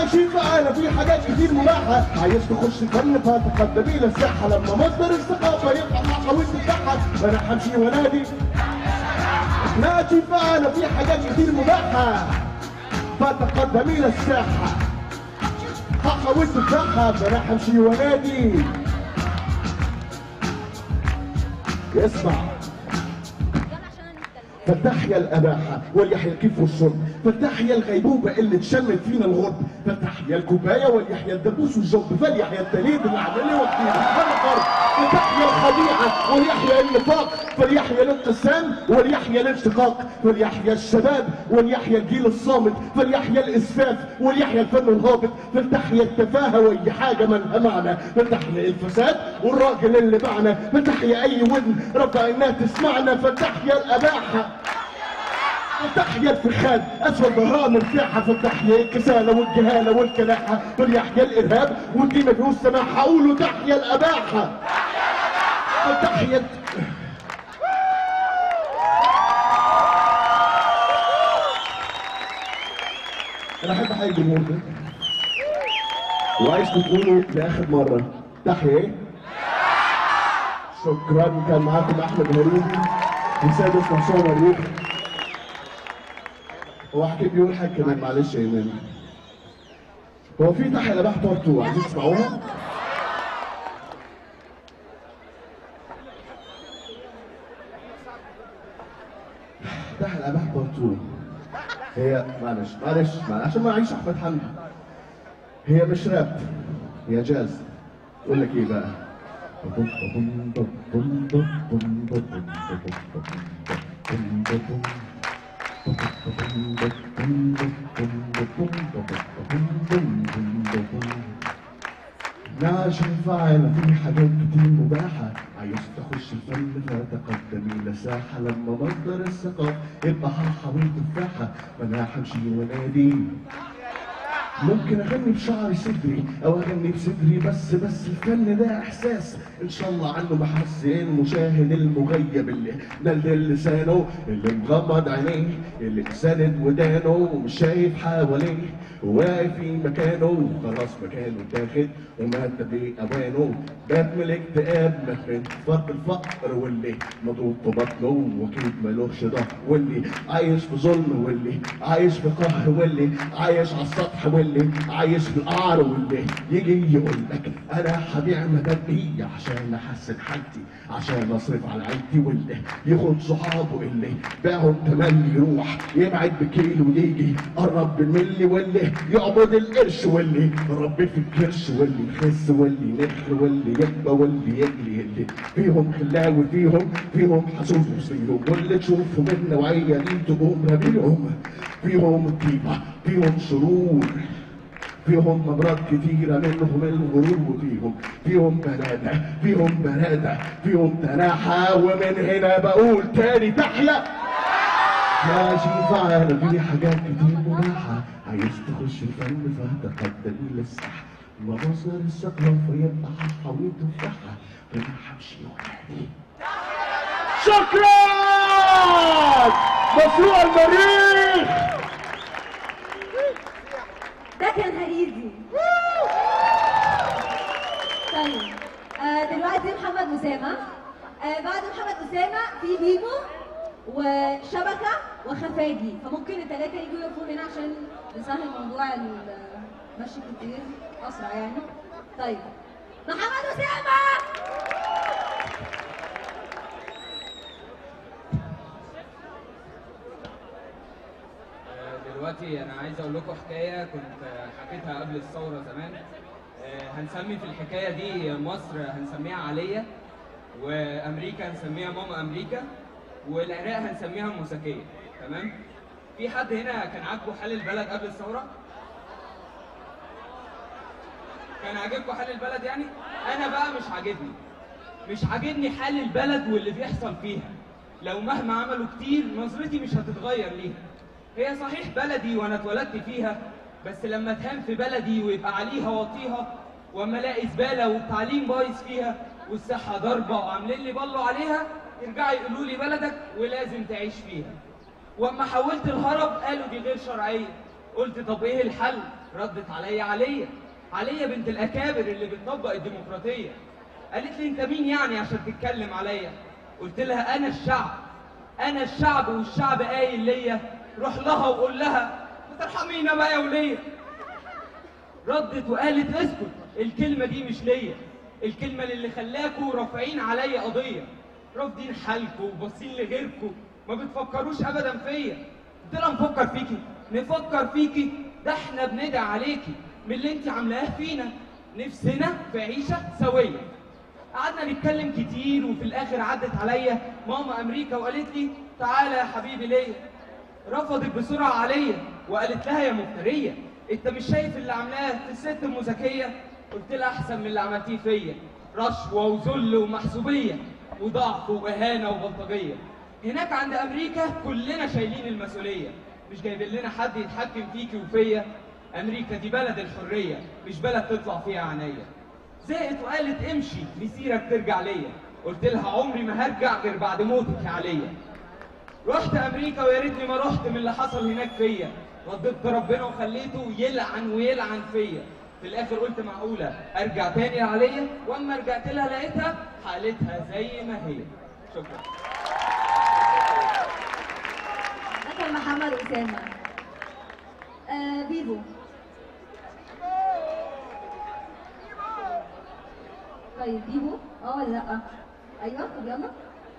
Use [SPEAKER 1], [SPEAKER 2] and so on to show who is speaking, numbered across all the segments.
[SPEAKER 1] ماشي فعلا في حاجات كتير مباحة عايز تخش فن فتقدمي للساحة لما مصدر الثقافة يبقى حاولت تفتحها فانا همشي ونادي ماشي فعلا في حاجات كتير مباحة فتقدمي للساحة حاولت تفتحها فانا همشي ونادي اسمع فتحيا الأباحة وليحيا الكيف والشرب فتحيا الغيبوبة اللي تشمل فينا الغرب فتحيا الكوباية وليحيا الدبوس والجب فليحيا التليد العدلي والدين والفرد فتحيا الخديعة وليحيا النفاق فليحيا الانقسام وليحيا الانشقاق فليحيا الشباب وليحيا الجيل الصامت فليحيا الإسفاف وليحيا الفن الهابط فلتحيا التفاهة وأي حاجة مالها معنى فلتحيا الفساد والراجل اللي معنا فتحيا أي ودن رفع إنها تسمعنا فتحيا الأباحة فتحيا الفخاد اسود ظهران مرتاحه فتحيا الكساله والجهاله والكلاحه فليحيا الارهاب والدين ما فيهوش سماحه قولوا تحيا الاباحه فتحيا انا احب احيي الجمهور ده وعايزكم تقولوا لاخر مره تحيا ايه؟ شكرا كان معاكم احمد هريدي وسادس حسام مريخ هو حكيم بيقول حاجه كمان معلش يا ايمان هو في تحيا لباح بارت 2 عايزين تسمعوها؟ تحيا لباح بارت 2 هي معلش معلش معلش عشان ما اعيش احمد حمدي هي مش راب هي جاز اقول لك ايه بقى نعشان فعلا في حاجات كتير مباحة عايز تخش الفن فتقدمي لساحة لما مصدر الثقة يبقى حاول تفاحة فانا همشي ونادي ممكن اغني بشعر صدري او اغني بصدري بس بس الفن ده احساس ان شاء الله عنه محسن المشاهد المغيب اللي دلدل لسانه اللي مغمض عينيه اللي ساند ودانه ومش شايف حواليه واقف في مكانه خلاص مكانه اتاخد ومات باوانه بات من الاكتئاب مات من فرط الفقر واللي مضروب في بطنه واكيد ملوش ظهر واللي عايش في ظلم واللي عايش في قهر واللي عايش على السطح واللي عايش في القعر واللي يجي يقول لك انا هبيع مبادئي عشان احسن حالتي عشان اصرف على عيلتي واللي ياخد صحابه اللي باعهم تملي يروح يبعد بكيلو ويجي قرب بالملي واللي يعبد القرش واللي ربي في الكرش واللي يخس واللي ينخ واللي يكبى واللي يجري اللي فيهم خلاوي فيهم فيهم حسوس فيهم واللي تشوفهم النوعية دي تقوم ربيعهم فيهم الطيبة فيهم شرور فيهم امراض كتيرة منهم الغرور وفيهم فيهم بلادة فيهم بلادة فيهم تناحة ومن هنا بقول تاني تحيا ماشي فعلا في حاجات كتير مباحة عايز تخش الفن فتقدمي للساحة ومصدر الثقافة يبقى حاول تفتحها فانا همشي وحدي شكرا مشروع المريخ
[SPEAKER 2] ده كان هريدي طيب آه دلوقتي محمد مسامة آه بعد محمد مسامة في بيبو وشبكة وخفاجي فممكن الثلاثة يجوا يقفوا هنا عشان نسهل موضوع المشي كتير أسرع يعني طيب محمد مسامة
[SPEAKER 3] دلوقتي انا عايز اقول لكم حكايه كنت حكيتها قبل الثوره زمان آه، هنسمي في الحكايه دي مصر هنسميها عليا وامريكا هنسميها ماما امريكا والعراق هنسميها مساكيه تمام في حد هنا كان عاجبه حال البلد قبل الثوره كان عاجبكم حال البلد يعني انا بقى مش عاجبني مش عاجبني حال البلد واللي بيحصل فيها لو مهما عملوا كتير نظرتي مش هتتغير ليها هي صحيح بلدي وانا اتولدت فيها بس لما تهان في بلدي ويبقى عليها واطيها واما الاقي زباله والتعليم بايظ فيها والصحه ضربه وعاملين لي بلو عليها يرجعوا يقولوا لي بلدك ولازم تعيش فيها واما حولت الهرب قالوا دي غير شرعيه قلت طب ايه الحل ردت عليا عليا عليا بنت الاكابر اللي بتطبق الديمقراطيه قالت لي انت مين يعني عشان تتكلم عليا قلت لها انا الشعب انا الشعب والشعب قايل ليا روح لها وقول لها ما ترحمينا بقى يا وليه ردت وقالت اسكت الكلمه دي مش ليا الكلمه اللي خلاكوا رافعين عليا قضيه رافضين حالكوا وباصين لغيركوا ما بتفكروش ابدا فيا قلت لها نفكر فيكي نفكر فيكي ده احنا بندعي عليكي من اللي انت عاملاه فينا نفسنا في عيشه سويه قعدنا نتكلم كتير وفي الاخر عدت عليا ماما امريكا وقالت لي تعالى يا حبيبي ليا رفضت بسرعه عليا وقالت لها يا مفتريه انت مش شايف اللي عاملاه في الست ام زكيه قلت لها احسن من اللي عملتيه فيا رشوه وذل ومحسوبيه وضعف واهانه وبلطجيه هناك عند امريكا كلنا شايلين المسؤوليه مش جايبين لنا حد يتحكم فيكي وفيا امريكا دي بلد الحريه مش بلد تطلع فيها عينيا زهقت وقالت امشي مسيرك ترجع ليا قلت لها عمري ما هرجع غير بعد موتك يا عليا رحت امريكا ويا ريتني ما رحت من اللي حصل هناك فيا رديت ربنا وخليته يلعن ويلعن فيا في الاخر قلت معقوله ارجع تاني يا عليا واما رجعت لها لقيتها حالتها زي ما هي شكرا
[SPEAKER 2] ده كان محمد اسامه آه بيبو طيب بيبو اه ولا لا ايوه طب يلا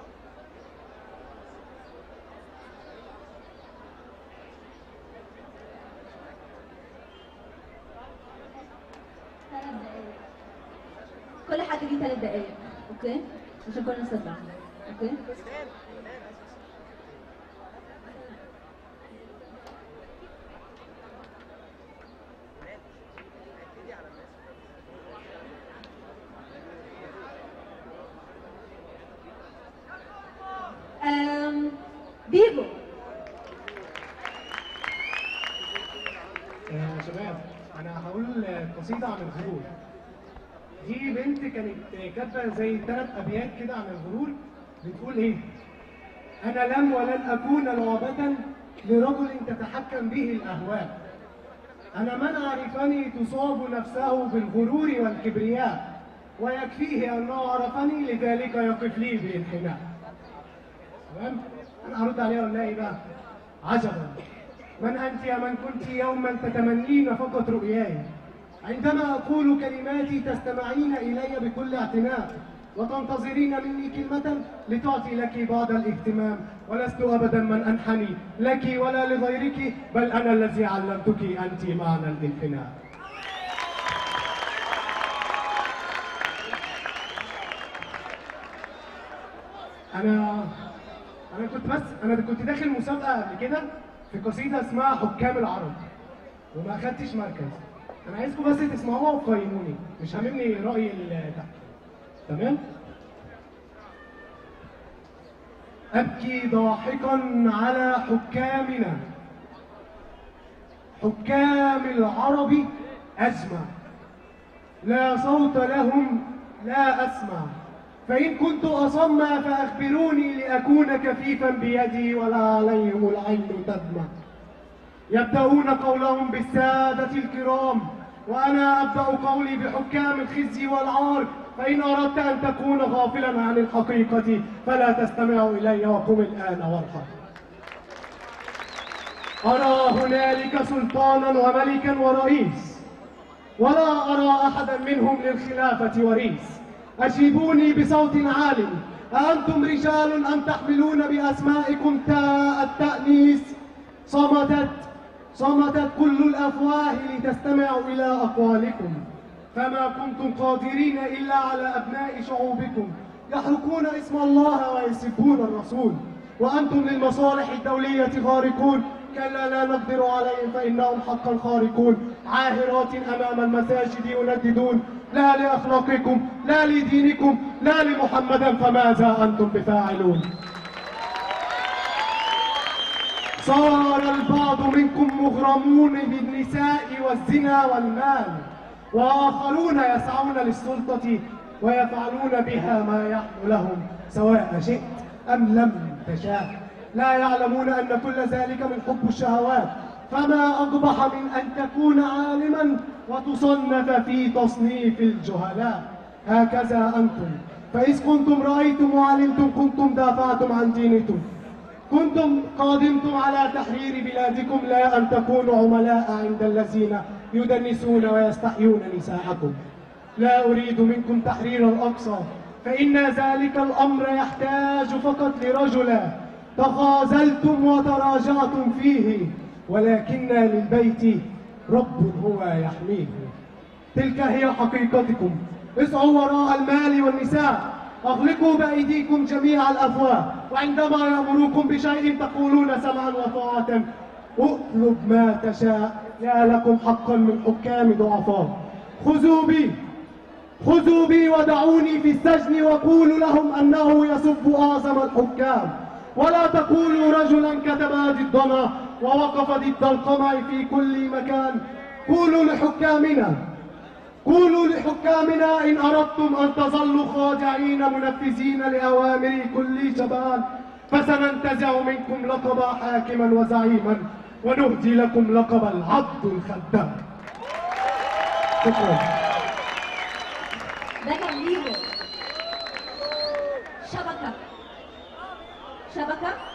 [SPEAKER 2] ثلاث دقايق كل حد ليه ثلاث دقايق اوكي عشان كلنا نصدق اوكي أم بيبو
[SPEAKER 4] يا شباب انا هقول قصيده عن الغرور دي بنت كانت كاتبه زي ثلاث ابيات كده عن الغرور بتقول ايه انا لم ولن اكون لعبه لرجل تتحكم به الاهواء انا من عرفني تصاب نفسه بالغرور والكبرياء ويكفيه انه عرفني لذلك يقف لي بانحناء تمام انا هرد عليها ولا ايه بقى عجبا من انت يا من كنت يوما تتمنين فقط رؤياي عندما اقول كلماتي تستمعين الي بكل اعتناء وتنتظرين مني كلمة لتعطي لك بعض الاهتمام ولست أبدا من أنحني لك ولا لغيرك بل أنا الذي علمتك أنت معنى الانحناء انا انا كنت بس انا كنت داخل مسابقه قبل كده في قصيده اسمها حكام العرب وما اخدتش مركز انا عايزكم بس تسمعوها وتقيموني مش هاممني راي اللي تحت تمام ابكي ضاحكا على حكامنا حكام العرب اجمع لا صوت لهم لا أسمع فإن كنت أصم فأخبروني لأكون كفيفا بيدي ولا عليهم العين تدمع يبدأون قولهم بالسادة الكرام وأنا أبدأ قولي بحكام الخزي والعار فإن أردت أن تكون غافلا عن الحقيقة فلا تستمع إلي وقم الآن وارحم أرى هنالك سلطانا وملكا ورئيس ولا أرى أحدا منهم للخلافة وريث أجيبوني بصوت عال أأنتم رجال أم تحملون بأسمائكم تاء التأنيس صمتت صمتت كل الأفواه لتستمع إلى أقوالكم فما كنتم قادرين إلا على أبناء شعوبكم يحرقون اسم الله ويسبون الرسول وأنتم للمصالح الدولية خارقون كلا لا نقدر عليهم فإنهم حقا خارقون عاهرات أمام المساجد ينددون لا لأخلاقكم لا لدينكم لا لمحمدا فماذا أنتم بفاعلون صار البعض منكم مغرمون بالنساء والزنا والمال وآخرون يسعون للسلطة ويفعلون بها ما يحل لهم سواء شئت أم لم تشاء لا يعلمون أن كل ذلك من حب الشهوات فما أقبح من أن تكون عالما وتصنف في تصنيف الجهلاء هكذا أنتم فإذ كنتم رأيتم وعلمتم كنتم دافعتم عن دينكم كنتم قادمتم على تحرير بلادكم لا أن تكونوا عملاء عند الذين يدنسون ويستحيون نساءكم لا أريد منكم تحرير الأقصى فإن ذلك الأمر يحتاج فقط لرجل تخاذلتم وتراجعتم فيه ولكن للبيت رب هو يحميه تلك هي حقيقتكم اسعوا وراء المال والنساء اغلقوا بايديكم جميع الافواه وعندما يامروكم بشيء تقولون سمعا وطاعه اطلب ما تشاء يا لكم حقا من حكام ضعفاء خذوا بي خذوا بي ودعوني في السجن وقولوا لهم انه يسب اعظم الحكام ولا تقولوا رجلا كتب ضدنا ووقف ضد القمع في كل مكان قولوا لحكامنا قولوا لحكامنا إن أردتم أن تظلوا خاضعين منفذين لأوامر كل جبان فسننتزع منكم لقب حاكما وزعيما ونهدي لكم لقب العبد الخدام شكرا
[SPEAKER 2] ده كان ليبو شبكة شبكة